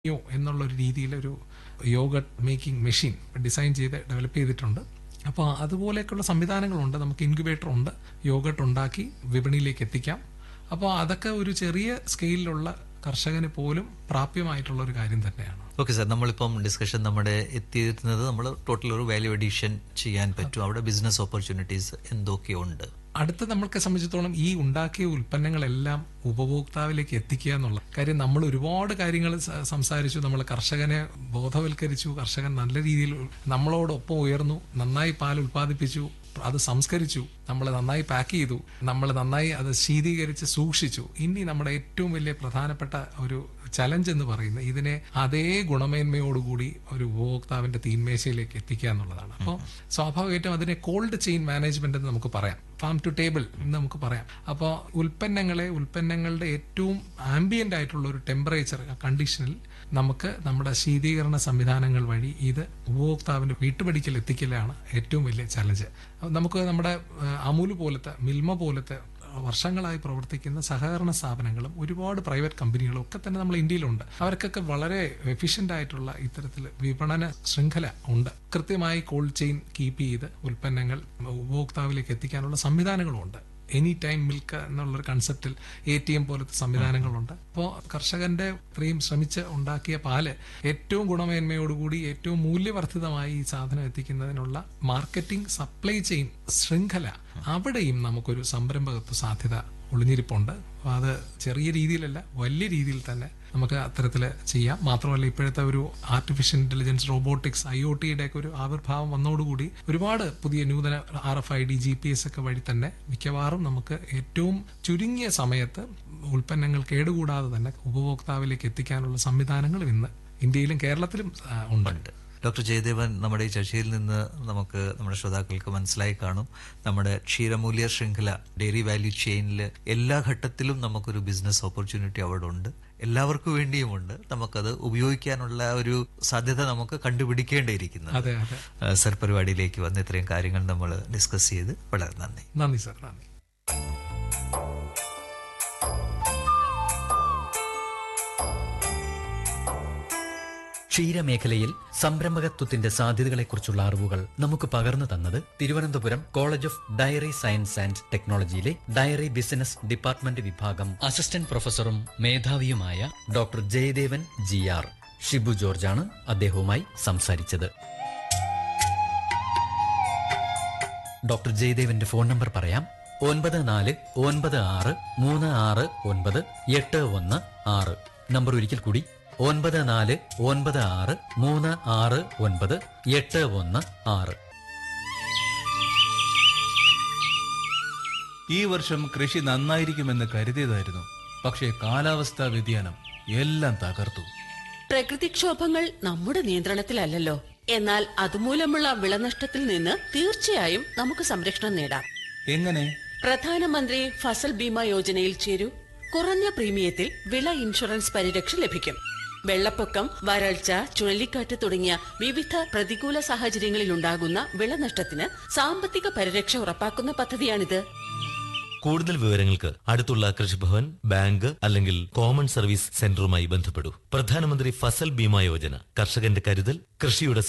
യോ എന്നുള്ള ഒരു രീതിയിൽ ഒരു യോഗട്ട് മേക്കിംഗ് മെഷീൻ ഡിസൈൻ ചെയ്ത് ഡെവലപ്പ് ചെയ്തിട്ടുണ്ട് അപ്പോൾ അതുപോലെയൊക്കെയുള്ള സംവിധാനങ്ങളുണ്ട് നമുക്ക് ഇൻക്യുബേറ്റർ ഉണ്ട് യോഗട്ട് ഉണ്ടാക്കി വിപണിയിലേക്ക് എത്തിക്കാം അപ്പോൾ അതൊക്കെ ഒരു ചെറിയ സ്കെയിലിലുള്ള കർഷകന് പോലും പ്രാപ്യമായിട്ടുള്ള ഒരു കാര്യം തന്നെയാണ് ഓക്കെ സാർ നമ്മളിപ്പം ഡിസ്കഷൻ നമ്മുടെ എത്തിയിരുന്നത് നമ്മൾ ടോട്ടൽ ഒരു വാല്യൂ അഡീഷൻ ചെയ്യാൻ പറ്റും അവിടെ ബിസിനസ് ഓപ്പർച്യൂണിറ്റീസ് എന്തൊക്കെയുണ്ട് അടുത്ത നമ്മൾക്ക് സംബന്ധിച്ചിടത്തോളം ഈ ഉണ്ടാക്കിയ ഉൽപ്പന്നങ്ങളെല്ലാം ഉപഭോക്താവിലേക്ക് എത്തിക്കുക എന്നുള്ള കാര്യം നമ്മൾ ഒരുപാട് കാര്യങ്ങൾ സ- സംസാരിച്ചു നമ്മൾ കർഷകനെ ബോധവൽക്കരിച്ചു കർഷകൻ നല്ല രീതിയിൽ നമ്മളോടൊപ്പം ഉയർന്നു നന്നായി പാൽ ഉൽപ്പാദിപ്പിച്ചു അത് സംസ്കരിച്ചു നമ്മൾ നന്നായി പാക്ക് ചെയ്തു നമ്മൾ നന്നായി അത് ശീതീകരിച്ച് സൂക്ഷിച്ചു ഇനി നമ്മുടെ ഏറ്റവും വലിയ പ്രധാനപ്പെട്ട ഒരു ചലഞ്ച് എന്ന് പറയുന്നത് ഇതിനെ അതേ ഗുണമേന്മയോടുകൂടി ഒരു ഉപഭോക്താവിന്റെ തീന്മേശയിലേക്ക് എത്തിക്കുക എന്നുള്ളതാണ് അപ്പോൾ സ്വാഭാവികമായിട്ടും അതിനെ കോൾഡ് ചെയിൻ മാനേജ്മെന്റ് എന്ന് നമുക്ക് പറയാം ഫാം ടു ടേബിൾ എന്ന് നമുക്ക് പറയാം അപ്പോൾ ഉൽപ്പന്നങ്ങളെ ഉൽപ്പന്നങ്ങളുടെ ഏറ്റവും ആംബിയന്റ് ആയിട്ടുള്ള ഒരു ടെമ്പറേച്ചർ കണ്ടീഷനിൽ നമുക്ക് നമ്മുടെ ശീതീകരണ സംവിധാനങ്ങൾ വഴി ഇത് ഉപഭോക്താവിന്റെ വീട്ടുപടിക്കൽ എത്തിക്കലാണ് ഏറ്റവും വലിയ ചലഞ്ച് നമുക്ക് നമ്മുടെ ആ, അമൂല് പോലത്തെ മിൽമ പോലത്തെ വർഷങ്ങളായി പ്രവർത്തിക്കുന്ന സഹകരണ സ്ഥാപനങ്ങളും ഒരുപാട് പ്രൈവറ്റ് കമ്പനികളും ഒക്കെ തന്നെ നമ്മൾ ഇന്ത്യയിലുണ്ട് അവർക്കൊക്കെ വളരെ എഫിഷ്യന്റ് ആയിട്ടുള്ള ഇത്തരത്തിൽ വിപണന ശൃംഖല ഉണ്ട് കൃത്യമായി കോൾഡ് ചെയിൻ കീപ്പ് ചെയ്ത് ഉൽപ്പന്നങ്ങൾ ഉപഭോക്താവിലേക്ക് എത്തിക്കാനുള്ള സംവിധാനങ്ങളുമുണ്ട് എനി ടൈം മിൽക്ക് എന്നുള്ളൊരു കൺസെപ്റ്റിൽ എ ടി എം പോലത്തെ സംവിധാനങ്ങളുണ്ട് അപ്പോൾ കർഷകന്റെ ഇത്രയും ശ്രമിച്ച് ഉണ്ടാക്കിയ പാല് ഏറ്റവും ഗുണമേന്മയോടുകൂടി ഏറ്റവും മൂല്യവർദ്ധിതമായി ഈ സാധനം എത്തിക്കുന്നതിനുള്ള മാർക്കറ്റിംഗ് സപ്ലൈ ചെയിൻ ശൃംഖല അവിടെയും നമുക്കൊരു സംരംഭകത്വ സാധ്യത ഒളിഞ്ഞിരിപ്പുണ്ട് അപ്പോൾ അത് ചെറിയ രീതിയിലല്ല വലിയ രീതിയിൽ തന്നെ നമുക്ക് അത്തരത്തിൽ ചെയ്യാം മാത്രമല്ല ഇപ്പോഴത്തെ ഒരു artificial intelligence robotics I O ടിയുടെ ഒക്കെ ഒരു ആവിർഭാവം വന്നതോടുകൂടി ഒരുപാട് പുതിയ നൂതന R F I D G P S ഒക്കെ വഴി തന്നെ മിക്കവാറും നമുക്ക് ഏറ്റവും ചുരുങ്ങിയ സമയത്ത് ഉൽപ്പന്നങ്ങൾ കേടുകൂടാതെ തന്നെ ഉപഭോക്താവിലേക്ക് എത്തിക്കാനുള്ള സംവിധാനങ്ങൾ ഇന്ന് ഇന്ത്യയിലും കേരളത്തിലും ആ, ഉണ്ട് ഡോക്ടർ ജയദേവൻ നമ്മുടെ ഈ ചർച്ചയിൽ നിന്ന് നമുക്ക് നമ്മുടെ ശ്രോതാക്കൾക്ക് മനസ്സിലായി കാണും നമ്മുടെ ക്ഷീരമൂല്യ ശൃംഖല ഡെയറി വാല്യൂ ചെയിനിൽ എല്ലാ ഘട്ടത്തിലും നമുക്കൊരു ബിസിനസ് ഓപ്പർച്യൂണിറ്റി അവിടെ ഉണ്ട് എല്ലാവർക്കും വേണ്ടിയുമുണ്ട് നമുക്കത് ഉപയോഗിക്കാനുള്ള ഒരു സാധ്യത നമുക്ക് കണ്ടുപിടിക്കേണ്ടിയിരിക്കുന്നത് അതെ അതെ ആ, സർ പരിപാടിയിലേക്ക് വന്ന് ഇത്രയും കാര്യങ്ങൾ നമ്മൾ ഡിസ്കസ് ചെയ്ത് വളരെ നന്ദി നന്ദി സർ നന്ദി ക്ഷീരമേഖലയിൽ സംരംഭകത്വത്തിന്റെ സാധ്യതകളെക്കുറിച്ചുള്ള അറിവുകൾ നമുക്ക് പകർന്നു തന്നത് Thiruvananthapuram college of dairy science and ടെക്നോളജിയിലെ ഡയറി ബിസിനസ് ഡിപ്പാർട്ട്മെന്റ് വിഭാഗം അസിസ്റ്റന്റ് പ്രൊഫസറും മേധാവിയുമായ doctor Jayadevan G R Shibu ജോർജാണ് അദ്ദേഹവുമായി സംസാരിച്ചത് ഡോക്ടർ ജയദേവന്റെ ഫോൺ നമ്പർ പറയാം ഒൻപത് നാല് ഒൻപത് ആറ് മൂന്ന് ആറ് ഒൻപത് എട്ട് ഒന്ന് ആറ് നമ്പർ ഒരിക്കൽ കൂടി ഒൻപത് നാല് ഒൻപത് ആറ് മൂന്ന് ആറ് ഒൻപത് എട്ട് ഒന്ന് ആറ് ഈ വർഷം കൃഷി നന്നായിരിക്കുമെന്ന് കരുതിയതായിരുന്നു പക്ഷേ കാലാവസ്ഥാ വ്യതിയാനം എല്ലാം തകർത്തു പ്രകൃതിക്ഷോഭങ്ങൾ നമ്മുടെ നിയന്ത്രണത്തിലല്ലല്ലോ എന്നാൽ അതുമൂലമുള്ള വിളനഷ്ടത്തിൽ നിന്ന് തീർച്ചയായും നമുക്ക് സംരക്ഷണം നേടാം എങ്ങനെ പ്രധാനമന്ത്രി ഫസൽ ബീമ യോജനയിൽ ചേരൂ കുറഞ്ഞ പ്രീമിയത്തിൽ വിള ഇൻഷുറൻസ് പരിരക്ഷ ലഭിക്കും വെള്ളപ്പൊക്കം വരൾച്ച ചുഴലിക്കാറ്റ് തുടങ്ങിയ വിവിധ പ്രതികൂല സാഹചര്യങ്ങളിൽ ഉണ്ടാകുന്ന വിളനഷ്ടത്തിന് സാമ്പത്തിക പരിരക്ഷ ഉറപ്പാക്കുന്ന പദ്ധതിയാണിത് കൂടുതൽ വിവരങ്ങൾക്ക് അടുത്തുള്ള കൃഷിഭവൻ ബാങ്ക് അല്ലെങ്കിൽ കോമൺ സർവീസ് സെന്ററുമായി ബന്ധപ്പെടൂ പ്രധാനമന്ത്രി ഫസൽ ബീമ യോജന കർഷകന്റെ കരുതൽ കൃഷിയുടെ